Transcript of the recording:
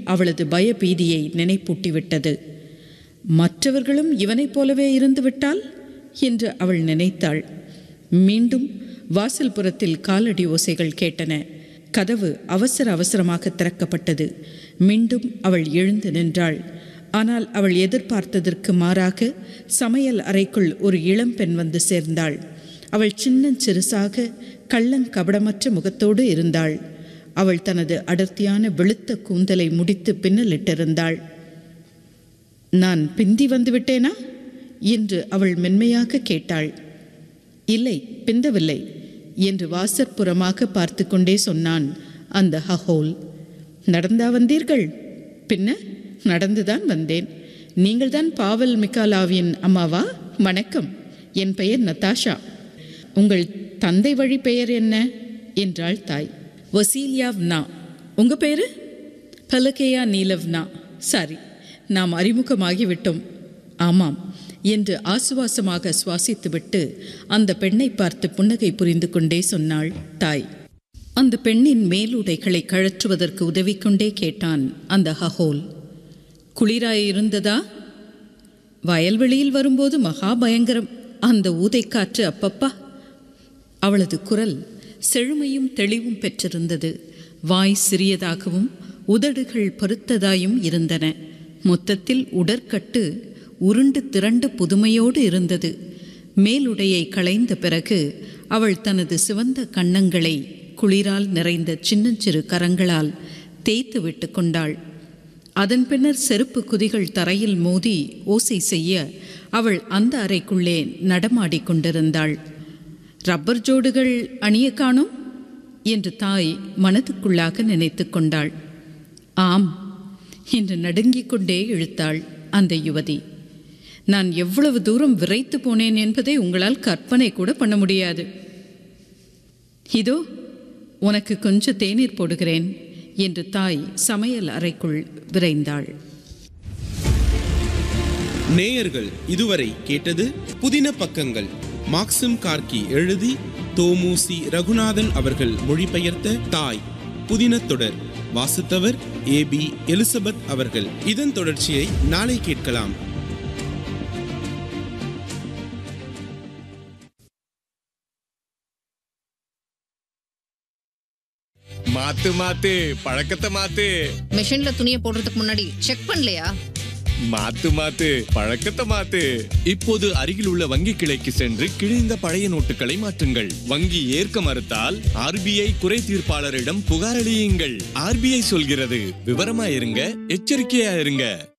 அவளது பயபீதியை நினைப்பூட்டிவிட்டது மற்றவர்களும் இவனைப் போலவே இருந்துவிட்டால் என்று அவள் நினைத்தாள் மீண்டும் வாசல் புறத்தில் காலடி ஓசைகள் கேட்டன கதவு அவசர அவசரமாக திறக்கப்பட்டது மீண்டும் அவள் எழுந்து நின்றாள் ஆனால் அவள் எதிர்பார்த்ததற்கு மாறாக சமையல் அறைக்குள் ஒரு இளம்பெண் வந்து சேர்ந்தாள் அவள் சின்னச் சிறுசாக கள்ளங்கபடமற்ற முகத்தோடு இருந்தாள் அவள் தனது அடர்த்தியான வெளுத்த கூந்தலை முடித்து பின்னலிட்டிருந்தாள் நான் பிந்தி வந்து விட்டேனா என்று அவள் மென்மையாக கேட்டாள் இல்லை பிந்தவில்லை என்று வாசற்புறமாக பார்த்து கொண்டே சொன்னான் அந்த ஹஹோல் நடந்தா வந்தீர்கள் பின்ன நடந்துதான் வந்தேன் நீங்கள்தான் பாவல் மிக்காலாவின் அம்மாவா வணக்கம் என் பெயர் நதாஷா உங்கள் தந்தை வழி பெயர் என்ன என்றாள் தாய் வசீலியாவ்னா உங்க பேரு பலகேயா நீலவ்னா சரி நாம் அறிமுகமாகிவிட்டோம் ஆமாம் என்று ஆசுவாசமாக சுவாசித்துவிட்டு அந்த பெண்ணை பார்த்து புன்னகை புரிந்து கொண்டே சொன்னாள் தாய் அந்த பெண்ணின் மேலுடைகளை கழற்றுவதற்கு உதவி கொண்டே கேட்டான் அந்த ஹஹோல் குளிராயிருந்ததா வயல்வெளியில் வரும்போது மகா பயங்கரம் அந்த ஊதைக்காற்று அப்பப்பா அவளது குரல் செழுமையும் தெளிவும் பெற்றிருந்தது வாய் சிறியதாகவும் உதடுகள் பருத்ததாயும் இருந்தன மொத்தத்தில் உடற்கட்டு உருண்டு திரண்ட புதுமையோடு இருந்தது மேலுடையை களைந்த பிறகு அவள் தனது சிவந்த கன்னங்களை குளிரால் நிறைந்த சின்னஞ்சிறு கரங்களால் தேய்த்து விட்டு கொண்டாள் அதன் பின்னர் செருப்பு குதிகள் தரையில் மோதி ஓசை செய்ய அவள் அந்த அறைக்குள்ளே நடமாடிக் கொண்டிருந்தாள் ரப்பர் ஜோடுகள் அணிய காணும் என்று தாய் மனதுக்குள்ளாக நினைத்து கொண்டாள் ஆம் என்று நடுங்கிக் கொண்டே இழுத்தாள் அந்த யுவதி நான் எவ்வளவு தூரம் விரைத்து போனேன் என்பதை உங்களால் கற்பனை கூட பண்ண முடியாது இதோ உனக்கு கொஞ்சம் தேநீர் போடுகிறேன் என்று தாய் சமையல் அறைக்குள் விரைந்தாள் நேயர்கள் இதுவரை கேட்டது புதின பக்கங்கள் மாக்சிம் கார்கி எழுதி தோமுசி ரகுநாதன் அவர்கள் மொழிபெயர்த்த தாய் புதின தொடர் வாசித்தவர் ஏ பி எலிசபெத் அவர்கள் இதன் தொடர்ச்சியை நாளை கேட்கலாம் மாத்து மாத்து பழக்கத்தை மாத்து மிஷின்ல துணியை போடுறதுக்கு முன்னாடி செக் பண்ணலையா மாத்து மாத்து பழக்கத்தை மாத்து இப்போது அருகில் உள்ள வங்கி கிளைக்கு சென்று கிழிந்த பழைய நோட்டுகளை மாற்றுங்கள் வங்கி ஏற்க மறுத்தால் ஆர்பிஐ குறை தீர்ப்பாளரிடம் புகாரளியுங்கள் ஆர்பிஐ சொல்கிறது விவரமா இருங்க எச்சரிக்கையா இருங்க